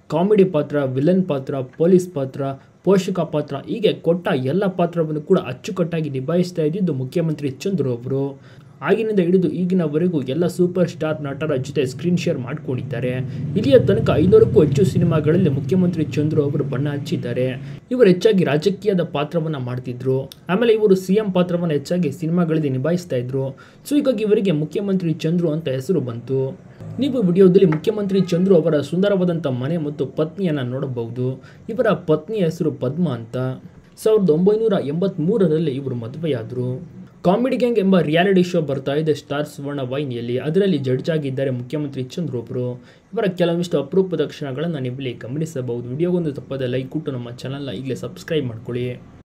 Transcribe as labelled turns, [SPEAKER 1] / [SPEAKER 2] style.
[SPEAKER 1] comedy ಪಾತ್ರ villain ಪಾತ್ರ police ಪಾತ್ರ ಪೋಷಕ ಪಾತ್ರ ಹೀಗೆ ಕೊಟ್ಟ ಎಲ್ಲ ಪಾತ್ರವನ್ನು ಕೂಡ ಅಚ್ಚುಕಟ್ಟಾಗಿ ನಿಭಾಯಿಸ್ತಾ ಇದ್ದಿದ್ದು ಮುಖ್ಯಮಂತ್ರಿ ಚಂದ್ರು ಅವರು ಆಗಿನಿಂದ ಹಿಡಿದು ಈಗಿನವರೆಗೂ ಎಲ್ಲ ಸೂಪರ್ ಸ್ಟಾರ್ ನಟರ ಜೊತೆ ಸ್ಕ್ರೀನ್ ಶೇರ್ ಮಾಡಿಕೊಂಡಿದ್ದಾರೆ ಇಲ್ಲಿಯ ತನಕ ಐನೂರಕ್ಕೂ ಹೆಚ್ಚು ಸಿನಿಮಾಗಳಲ್ಲಿ ಮುಖ್ಯಮಂತ್ರಿ ಚಂದ್ರು ಅವರು ಬಣ್ಣ ಹಚ್ಚಿದ್ದಾರೆ ಇವರು ಹೆಚ್ಚಾಗಿ ರಾಜಕೀಯದ ಪಾತ್ರವನ್ನು ಮಾಡ್ತಿದ್ರು ಆಮೇಲೆ ಇವರು ಸಿ ಎಂ ಪಾತ್ರವನ್ನು ಹೆಚ್ಚಾಗಿ ಸಿನಿಮಾಗಳಲ್ಲಿ ನಿಭಾಯಿಸ್ತಾ ಇದ್ರು ಸೊ ಹೀಗಾಗಿ ಇವರಿಗೆ ಮುಖ್ಯಮಂತ್ರಿ ಚಂದ್ರು ಅಂತ ಹೆಸರು ಬಂತು ನೀವು ವಿಡಿಯೋದಲ್ಲಿ ಮುಖ್ಯಮಂತ್ರಿ ಚಂದ್ರು ಅವರ ಸುಂದರವಾದಂಥ ಮನೆ ಮತ್ತು ಪತ್ನಿಯನ್ನು ನೋಡಬಹುದು ಇವರ ಪತ್ನಿಯ ಹೆಸರು ಪದ್ಮ ಅಂತ ಸಾವಿರದ ಒಂಬೈನೂರ ಎಂಬತ್ತ್ಮೂರರಲ್ಲಿ ಇವರು ಮದುವೆಯಾದರು ಕಾಮಿಡಿ ಗ್ಯಾಂಗ್ ಎಂಬ ರಿಯಾಲಿಟಿ ಶೋ ಬರ್ತಾ ಇದೆ ಸ್ಟಾರ್ ಸುವರ್ಣ ವಾಹಿನಿಯಲ್ಲಿ ಅದರಲ್ಲಿ ಜಡ್ಜ್ ಆಗಿದ್ದಾರೆ ಮುಖ್ಯಮಂತ್ರಿ ಚಂದ್ರು ಒಬ್ಬರು ಇವರ ಕೆಲವೊಂದಿಷ್ಟು ಅಪರೂಪದ ಕ್ಷಣಗಳನ್ನು ನೀವಿಲ್ಲಿ ಗಮನಿಸಬಹುದು ವಿಡಿಯೋಗೊಂದು ತಪ್ಪದ ಲೈಕ್ ಕೊಟ್ಟು ನಮ್ಮ ಚಾನಲ್ನ ಈಗಲೇ ಸಬ್ಸ್ಕ್ರೈಬ್ ಮಾಡ್ಕೊಳ್ಳಿ